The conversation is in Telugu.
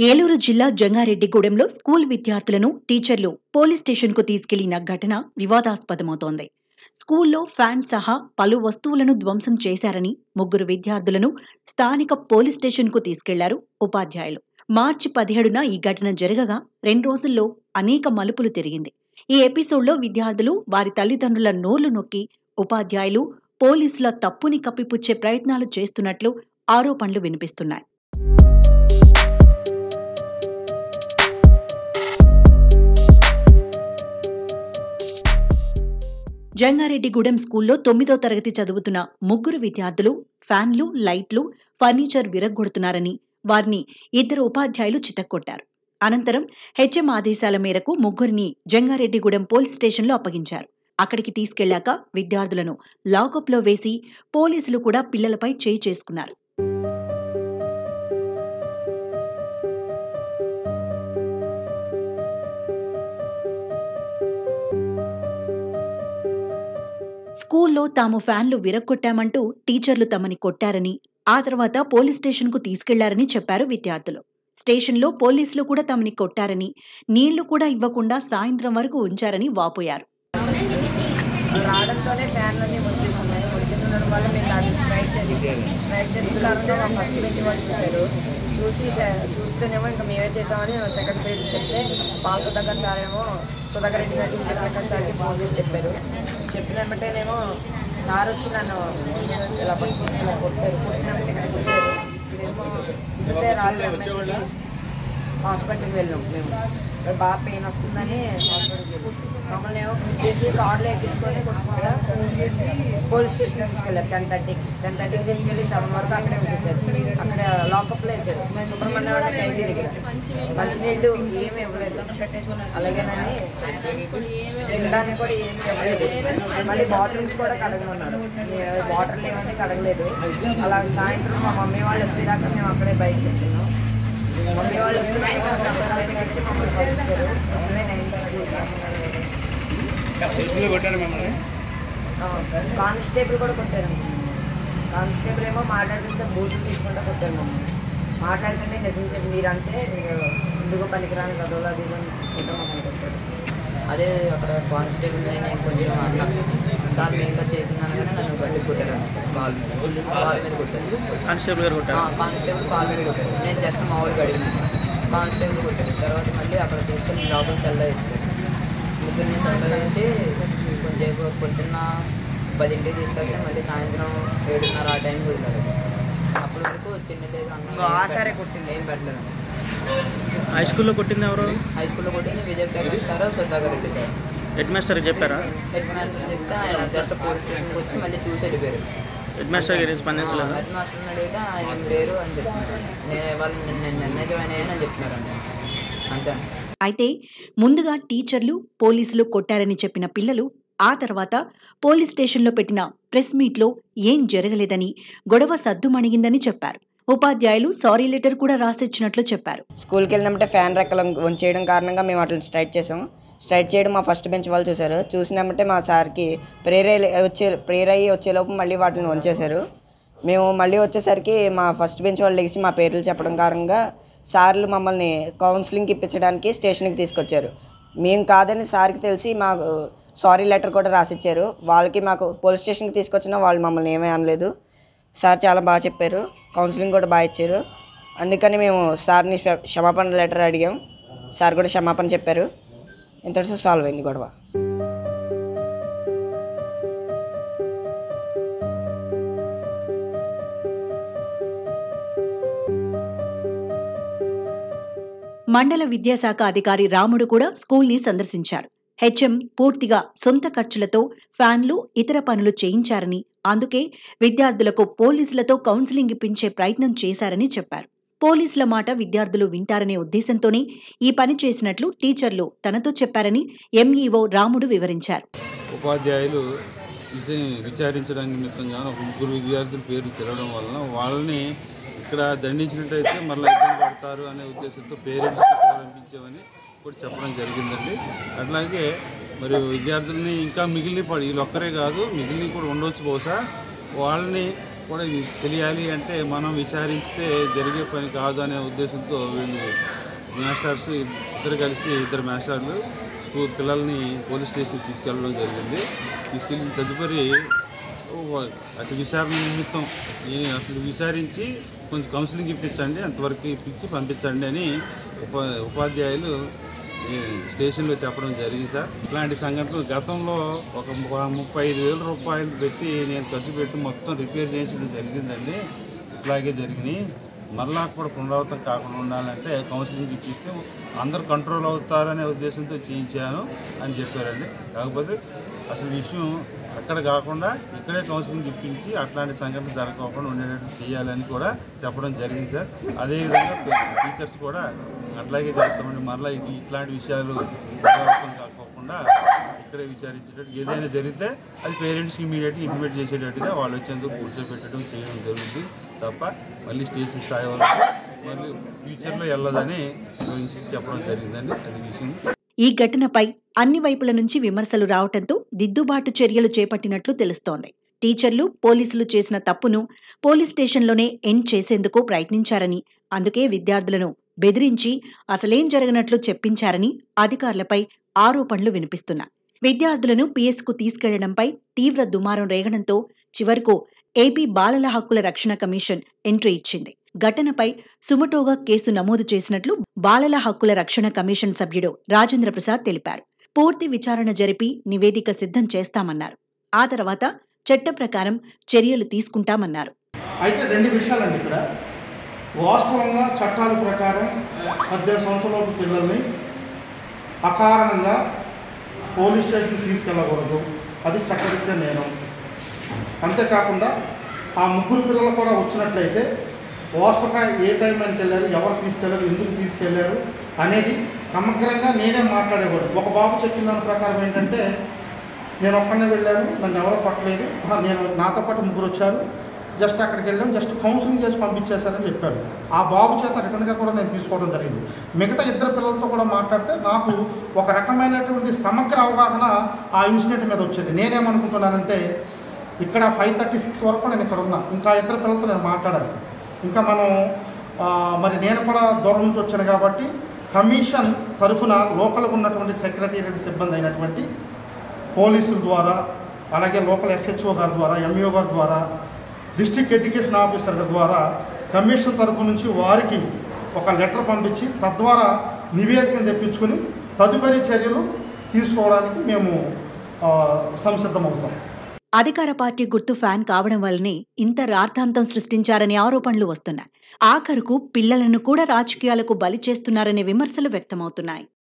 ఏలూరు జిల్లా జంగారెడ్డిగూడెంలో స్కూల్ విద్యార్థులను టీచర్లు పోలీస్ స్టేషన్కు తీసుకెళ్లిన ఘటన వివాదాస్పదమవుతోంది స్కూల్లో ఫ్యాన్ సహా పలు వస్తువులను ధ్వంసం చేశారని ముగ్గురు విద్యార్థులను స్థానిక పోలీస్ స్టేషన్కు తీసుకెళ్లారు ఉపాధ్యాయులు మార్చి పదిహేడున ఈ ఘటన జరగగా రెండు రోజుల్లో అనేక మలుపులు తిరిగింది ఈ ఎపిసోడ్లో విద్యార్థులు వారి తల్లిదండ్రుల నోళ్లు నొక్కి ఉపాధ్యాయులు పోలీసుల తప్పుని కప్పిపుచ్చే ప్రయత్నాలు చేస్తున్నట్లు ఆరోపణలు వినిపిస్తున్నాయి జంగారెడ్డిగూడెం స్కూల్లో తొమ్మిదో తరగతి చదువుతున్న ముగ్గురు విద్యార్థులు ఫ్యాన్లు లైట్లు ఫర్నిచర్ విరగ్గొడుతున్నారని వారిని ఇద్దరు ఉపాధ్యాయులు చితక్కొట్టారు అనంతరం హెచ్ఎం ఆదేశాల మేరకు ముగ్గురిని జంగారెడ్డిగూడెం పోలీస్ స్టేషన్లో అప్పగించారు అక్కడికి తీసుకెళ్లాక విద్యార్థులను లాకప్లో వేసి పోలీసులు కూడా పిల్లలపై చేయి చేసుకున్నారు స్కూల్లో తాము ఫ్యాన్లు విరగ్గొట్టామంటూ టీచర్లు తమని కొట్టారని ఆ తర్వాత పోలీస్ స్టేషన్కు తీసుకెళ్లారని చెప్పారు విద్యార్థులు స్టేషన్లో పోలీసులు కూడా తమని కొట్టారని నీళ్లు కూడా ఇవ్వకుండా సాయంత్రం వరకు ఉంచారని వాపోయారు రావడంతోనే ఫ్యాన్లన్నీ వచ్చేస్తున్నాయి వచ్చేస్తుండడం వల్ల మేము దాన్ని స్ట్రైక్ చేసి స్ట్రైక్ చేసిన కారణంగా మా ఫస్ట్ బెంచ్ వాళ్ళు చూశారు చూసి స- చూస్తేనేమో ఇంకా మేమే చేసామని సెకండ్ పీరియడ్ చెప్తే పాల్ సుధాకర్ సార్ ఏమో సుధాకర్ రెడ్డి సార్కి విజయప్రకాష్ సార్కి ఫోన్ చేసి చెప్పారు చెప్పిన వెంటనేమో సార్ వచ్చి నన్ను ఇలా పట్టుకుని ఇలా కొట్టారు కొట్టినప్పుడు ఇక్కడ కొట్టారు ఇప్పుడేమో ఇంతే రాలేదు హాస్పిటల్కి వెళ్ళాం మేము ఇక్కడ బాగా పెయిన్ వస్తుందని హాస్పిటల్కి వెళ్ళాం మమ్మల్ని ఏమో చేసి కార్లో ఎక్కించుకొని కొట్టుకుంటా పోలీస్ స్టేషన్ తీసుకెళ్ళారు టెన్ థర్టీకి టెన్ థర్టీకి తీసుకెళ్ళి సెవెన్ వరకు అక్కడే ఉంచేశారు అక్కడ లాకప్లో వేసారు సుబ్రహ్మణ్య వాళ్ళ ఖైదీ దగ్గర మంచినీళ్ళు ఏమి ఇవ్వలేదు అలాగేనని తినడానికి కూడా ఏమి ఇవ్వలేదు మళ్ళీ బాత్రూమ్స్ కూడా కడగమన్నారు వాటర్ ఏమని కడగలేదు అలా సాయంత్రం మా మమ్మీ వాళ్ళు వచ్చేదాకా మేము అక్కడే బయటకు వచ్చున్నాం మమ్మీ వాళ్ళు వచ్చి సంక్రాంతికి వచ్చి మమ్మల్ని పంపించారు మమ్మీ నైన్త్ స్కూల్ స్కూల్లో కొట్టారు మిమ్మల్ని కానిస్టేబుల్ కూడా కొట్టారు కానిస్టేబుల్ ఏమో మాట్లాడుతుంటే బూతులు తీసుకుంటా కొట్టారు మమ్మల్ని మాట్లాడుతుంటే నిజంగా మీరంటే మీరు ఎందుకు పనికిరాని చదువులు అది ఇది అని కొట్ట మమ్మల్ని కొట్టారు అదే అక్కడ కానిస్టేబుల్ నేను కొంచెం అన్న సార్ మేము ఇంకా చేసిందాను కానీ నన్ను బట్టి కొట్టారు కాల్ మీద కాల్ మీద కొట్టారు కానిస్టేబుల్ గారు ఆ, కొట్టారు కానిస్టేబుల్ కాల్ మీద కొట్టారు నేను జస్ట్ మామూలుగా అడిగినాను కానిస్టేబుల్ కొట్టారు తర్వాత మళ్ళీ అక్కడ తీసుకొని లోపల సెల్లా వేసారు ముగ్గురిని సెల్లా వేసి కొంచెంసేపు పొద్దున్న పదింటికి తీసుకెళ్తే మళ్ళీ సాయంత్రం ఏడున్నర ఆ టైంకి వదిలారు అప్పటి వరకు తినలేదు ఇంకో ఆ సారే కొట్టింది. ఏం పెట్టలేదు హై స్కూల్లో కొట్టింది ఎవరు హై స్కూల్లో కొట్టింది Vijay Prakash sir Sudhakar Reddy sir head master చెప్పారా హెడ్ మాస్టర్ చెప్తే ఆయన జస్ట్ పోలీస్ స్టేషన్కి వచ్చి మళ్ళీ చూసి వెళ్ళిపోయారు హెడ్ మాస్టర్ గారు స్పందించలేదా హెడ్ మాస్టర్ని అడిగితే ఆయన లేరు అని చెప్తున్నారు నేను వాళ్ళు నేను నిన్న జాయిన్ అయ్యాను అని చెప్తున్నారండి అంతే అయితే ముందుగా టీచర్లు పోలీసులు కొట్టారని చెప్పిన పిల్లలు ఆ తర్వాత పోలీస్ స్టేషన్లో పెట్టిన ప్రెస్ మీట్లో ఏం జరగలేదని గొడవ సద్దుమణిగిందని చెప్పారు ఉపాధ్యాయులు సారీ లెటర్ కూడా రాసిచ్చినట్లు చెప్పారు స్కూల్కి వెళ్ళినప్పుడే ఫ్యాన్ రెక్కలు వంచేయడం కారణంగా మేము అట్లా స్ట్రైక్ చేసాం స్ట్రైక్ చేయడం మా ఫస్ట్ బెంచ్ వాళ్ళు చూశారు చూసినప్పుడే మా సార్కి ప్రేయర్ అయ్యి వచ్చే ప్రేయర్ అయ్యి వచ్చేలోపు మళ్ళీ వాటిని వంచేశారు మేము మళ్ళీ వచ్చేసరికి మా ఫస్ట్ బెంచ్ వాళ్ళు లెగిసి మా పేర్లు చెప్పడం కారణంగా సార్లు మమ్మల్ని కౌన్సిలింగ్కి ఇప్పించడానికి స్టేషన్కి తీసుకొచ్చారు మేము కాదని సార్కి తెలిసి మాకు సారీ లెటర్ కూడా రాసిచ్చారు వాళ్ళకి మాకు పోలీస్ స్టేషన్కి తీసుకొచ్చినా వాళ్ళు మమ్మల్ని ఏమీ అనలేదు సార్ చాలా బాగా చెప్పారు కౌన్సిలింగ్ కూడా బాగా ఇచ్చారు అందుకని మేము సార్ని క్ష- క్షమాపణ లెటర్ అడిగాం సార్ కూడా క్షమాపణ చెప్పారు ఇంతటితో సాల్వ్ అయింది గొడవ మండల విద్యాశాఖ అధికారి రాముడు కూడా స్కూల్ని సందర్శించారు హెచ్ఎం పూర్తిగా సొంత ఖర్చులతో ఫ్యాన్లు ఇతర పనులు చేయించారని అందుకే విద్యార్థులకు పోలీసులతో కౌన్సిలింగ్ ఇప్పించే ప్రయత్నం చేశారని చెప్పారు పోలీసుల మాట విద్యార్థులు వింటారనే ఉద్దేశంతోనే ఈ పని చేసినట్లు టీచర్లు తనతో చెప్పారని ఎంఈఓ రాముడు వివరించారు ఉపాధ్యాయులు విష- విచారించడానికి నిమిత్తంగా ఒక ముగ్గురు విద్యార్థుల పేర్లు తెలవడం వలన వాళ్ళని ఇక్కడ దండించినట్టయితే మళ్ళీ ఇబ్బంది పడతారు అనే ఉద్దేశంతో పేరెంట్స్కి పంపించామని కూడా చెప్పడం జరిగిందండి అట్లాగే మరి విద్యార్థుల్ని ఇంకా మిగిలిన పడి వీళ్ళు ఒక్కరే కాదు మిగిలిన కూడా ఉండొచ్చు బహుశా వాళ్ళని కూడా ఇది తెలియాలి అంటే మనం విచారిస్తే జరిగే పని కాదు అనే ఉద్దేశంతో వీళ్ళు మాస్టర్స్ ఇద్దరు కలిసి ఇద్దరు మాస్టర్లు స్కూల్ పిల్లల్ని పోలీస్ స్టేషన్కి తీసుకెళ్ళడం జరిగింది తీసుకెళ్ళిన తదుపరి ఓ- అటు విచారణ నిమిత్తం ఈ అసలు విచారించి కొంచెం కౌన్సిలింగ్ ఇప్పించండి అంతవరకు ఇప్పించి పంపించండి అని ఉప ఉపాధ్యాయులు ఈ స్టేషన్లో చెప్పడం జరిగింది సార్ ఇట్లాంటి సంఘటనలు గతంలో ఒక ము- ముప్పై ఐదు వేల రూపాయలు పెట్టి నేను ఖర్చు పెట్టి మొత్తం రిపేర్ చేయించడం జరిగిందండి ఇట్లాగే జరిగినాయి మరలా కూడా పునరావృతం కాకుండా ఉండాలంటే కౌన్సిలింగ్ ఇప్పిస్తే అందరూ కంట్రోల్ అవుతారనే ఉద్దేశంతో చేయించాను అని చెప్పారండి కాకపోతే అసలు విషయం అక్కడ కాకుండా ఇక్కడే కౌన్సిలింగ్ ఇప్పించి అట్లాంటి సంఘటన జరగకుండా ఉండేటట్టు చేయాలని కూడా చెప్పడం జరిగింది సార్ అదేవిధంగా టీచర్స్ కూడా అట్లాగే చేస్తామండి మరలా ఇ- ఇట్లాంటి విషయాలు పునరావృతం కాకోకుండా ఇక్కడే విచారించేటట్టు ఏదైనా జరిగితే అది పేరెంట్స్కి ఇమీడియట్గా ఇంటిమేట్ చేసేటట్టుగా వాళ్ళు వచ్చేందుకు కూర్చోబెట్టడం చేయడం జరుగుతుంది తప్ప మళ్ళీ స్టేషన్ స్థాయి వరకు మళ్ళీ ఫ్యూచర్లో వెళ్ళదని గురించి చెప్పడం జరిగిందండి అది విషయం ఈ ఘటనపై అన్ని వైపుల నుంచి విమర్శలు రావటంతో దిద్దుబాటు చర్యలు చేపట్టినట్లు తెలుస్తోంది టీచర్లు పోలీసులు చేసిన తప్పును పోలీస్ స్టేషన్లోనే ఎండ్ చేసేందుకు ప్రయత్నించారని అందుకే విద్యార్థులను బెదిరించి అసలేం జరగనట్లు చెప్పించారని అధికారులపై ఆరోపణలు వినిపిస్తున్నాయి విద్యార్థులను పిఎస్కు తీసుకెళ్లడంపై తీవ్ర దుమారం రేగడంతో చివరకు ఏపీ బాలల హక్కుల రక్షణ కమిషన్ ఎంట్రీ ఇచ్చింది ఘటనపై సుమటోగా కేసు నమోదు చేసినట్లు బాలల హక్కుల రక్షణ కమిషన్ సభ్యుడు రాజేంద్ర ప్రసాద్ తెలిపారు పూర్తి విచారణ జరిపి నివేదిక సిద్ధం చేస్తామన్నారు ఆ తర్వాత చట్ట ప్రకారం చర్యలు తీసుకుంటామన్నారు అయితే రెండు విషయాలండి ఇక్కడ వాస్తవంగా చట్టాల ప్రకారం పద్దెనిమిది సంవత్సరాల పిల్లల్ని అకారణంగా పోలీస్ స్టేషన్కి తీసుకెళ్ళకూడదు అది చట్టరీత్యా నేరం అంతేకాకుండా ఆ ముగ్గురు పిల్లలు కూడా వచ్చినట్లయితే వాస్తవంగా ఏ టైంలోకి వెళ్ళారు ఎవరు తీసుకెళ్లారు ఎందుకు తీసుకెళ్లారు అనేది సమగ్రంగా నేనే మాట్లాడేవాడు ఒక బాబు చెప్పిన దాని ప్రకారం ఏంటంటే నేను ఒక్కనే వెళ్ళాను నన్ను ఎవరో పట్టలేదు ఆహా, నేను నాతో పాటు ముగ్గురు వచ్చారు జస్ట్ అక్కడికి వెళ్ళాం జస్ట్ కౌన్సిలింగ్ చేసి పంపించేశారని చెప్పాడు ఆ బాబు చేత రిటర్న్గా కూడా నేను తీసుకోవడం జరిగింది మిగతా ఇద్దరు పిల్లలతో కూడా మాట్లాడితే నాకు ఒక రకమైనటువంటి సమగ్ర అవగాహన ఆ ఇన్సిడెంట్ మీద వచ్చింది నేనేమనుకుంటున్నానంటే ఇక్కడ ఫైవ్ థర్టీ సిక్స్ వరకు నేను ఇక్కడ ఉన్నా ఇంకా ఇద్దరు పిల్లలతో నేను మాట్లాడాలి ఇంకా మనం ఆ, మరి నేను కూడా దూరం నుంచి వచ్చాను కాబట్టి కమిషన్ తరఫున లోకల్గా ఉన్నటువంటి సెక్రటేరియట్ సిబ్బంది అయినటువంటి పోలీసుల ద్వారా అలాగే లోకల్ ఎస్హెచ్ఓ గారి ద్వారా ఎంఈఓ గారి ద్వారా డిస్ట్రిక్ట్ ఎడ్యుకేషన్ ఆఫీసర్ గారి ద్వారా కమిషన్ తరపు నుంచి వారికి ఒక లెటర్ పంపించి తద్వారా నివేదికను తెప్పించుకొని తదుపరి చర్యలు తీసుకోవడానికి మేము ఆ, సంసిద్ధమవుతాం అధికార పార్టీ గుర్తు ఫ్యాన్ కావడం వల్లనే ఇంత రార్థాంతం సృష్టించారనే ఆరోపణలు వస్తున్నాయి ఆఖరుకు పిల్లలను కూడా రాజకీయాలకు బలి చేస్తున్నారనే విమర్శలు వ్యక్తమవుతున్నాయి